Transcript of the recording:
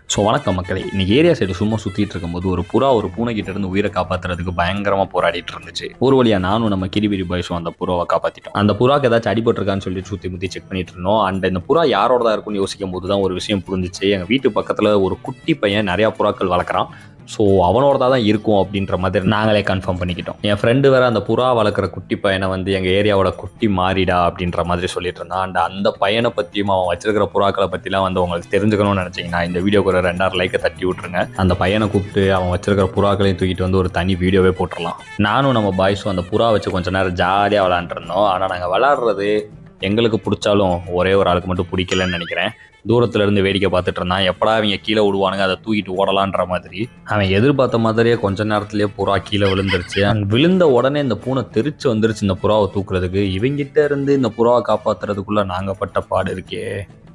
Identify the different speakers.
Speaker 1: so வணக்கம் மக்களே இன்னைக்கு ஏரியா சைடு சும்மா சுற்றிட்டு இருக்கும்போது ஒரு புறா ஒரு பூனைக்கிட்ட இருந்து உயிரை காப்பாத்துறதுக்கு பயங்கரமாக போராடிட்டு இருந்துச்சு ஒரு வழியா நானும் நம்ம கிரிபிரி பாய்ஸும் அந்த புறாவை காப்பாற்றிட்டோம் அந்த புறாக்கு ஏதாச்சும் அடிபட்டிருக்கான்னு சொல்லி சுற்றி முற்றி செக் பண்ணிட்டு இருந்தோம் அண்ட் இந்த புறா யாரோட தான் இருக்கும்னு யோசிக்கும் போது தான் ஒரு விஷயம் புரிஞ்சிச்சு எங்கள் வீட்டு பக்கத்தில் ஒரு குட்டி பையன் நிறையா புறாக்கள் வளர்க்குறான் ஸோ அவனோட தான் இருக்கும் அப்படின்ற மாதிரி நாங்களே கன்ஃபார்ம் பண்ணிக்கிட்டோம் என் ஃப்ரெண்டு வேற அந்த புறா வளர்க்குற குட்டி பையனை வந்து எங்கள் ஏரியாவோட குட்டி மாறிடா அப்படின்ற மாதிரி சொல்லிட்டு இருந்தான் அண்ட் அந்த பையனை பற்றியும் அவன் வச்சிருக்கிற புறாக்களை பற்றிலாம் வந்து உங்களுக்கு தெரிஞ்சுக்கணும்னு நினச்சிங்கன்னா இந்த வீடியோக்கு ஒரு ரெண்டாயிரம் லைக்கை தட்டி விட்ருங்க அந்த பையனை கூப்பிட்டு அவன் வச்சிருக்கிற புறாக்களையும் தூக்கிட்டு வந்து ஒரு தனி வீடியோவே போட்டுடலாம் நானும் நம்ம பாய்ஸும் அந்த புறா வச்சு கொஞ்ச நேரம் ஜாலியாக விளாண்டுருந்தோம் ஆனால் நாங்கள் விளாட்றது எங்களுக்கு பிடிச்சாலும் ஒரே ஒரு ஆளுக்கு மட்டும் பிடிக்கலன்னு நினைக்கிறேன் தூரத்துல இருந்து வேடிக்கை பார்த்துட்டு இருந்தான் எப்படா அவங்க கீழே விடுவானுங்க அதை தூக்கிட்டு ஓடலான்ற மாதிரி அவன் எதிர்பார்த்த மாதிரியே கொஞ்ச நேரத்திலேயே புறா கீழே விழுந்துருச்சு அண்ட் விழுந்த உடனே இந்த பூனை தெரிச்சு வந்துருச்சு இந்த புறாவை தூக்குறதுக்கு இவங்கிட்ட இருந்து இந்த புறாவை காப்பாத்துறதுக்குள்ள நாங்க பட்ட பாடு இருக்கே